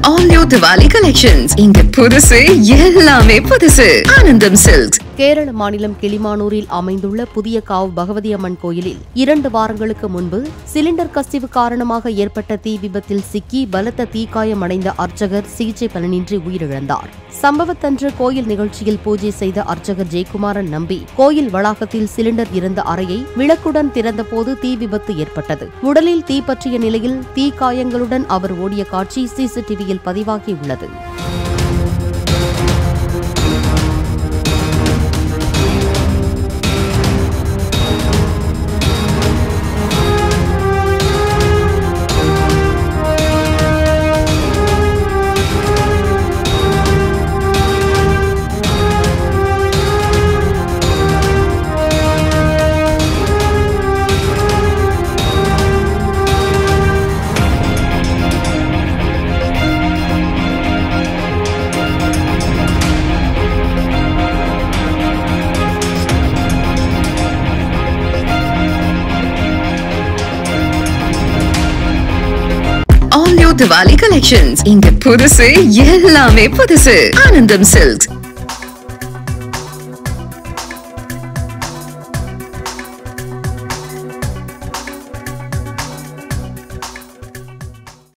all new Diwali collections இங்க புதுசு எல்லாமே புதுசு ஆனந்தம் சில்க்ஸ் கேரள மாநிலம் கிளிமானூரில் அமைந்துள்ள புதிய காவ் பகவதி அம்மன் கோயிலில் இரண்டு வாரங்களுக்கு முன்பு சிலிண்டர் கசிவு காரணமாக ஏற்பட்ட தீ விபத்தில் சிக்கி பலத்த தீக்காயமடைந்த அர்ச்சகர் சிகிச்சை பலனின்றி உயிரிழந்தார் சம்பவத்தன்று கோயில் நிகழ்ச்சியில் பூஜை செய்த அர்ச்சகர் ஜெயக்குமாரன் நம்பி கோயில் வளாகத்தில் சிலிண்டர் இருந்த அறையை விளக்குடன் திறந்தபோது தீ விபத்து ஏற்பட்டது உடலில் தீ பற்றிய நிலையில் தீக்காயங்களுடன் அவர் ஓடிய காட்சி சிசிடிவியில் பதிவாகியுள்ளது ஆல் நியூ திவாலி கலெக்ஷன்ஸ் இங்க புதுசு எல்லாமே புதுசு ஆனந்தம் சில்க்ஸ்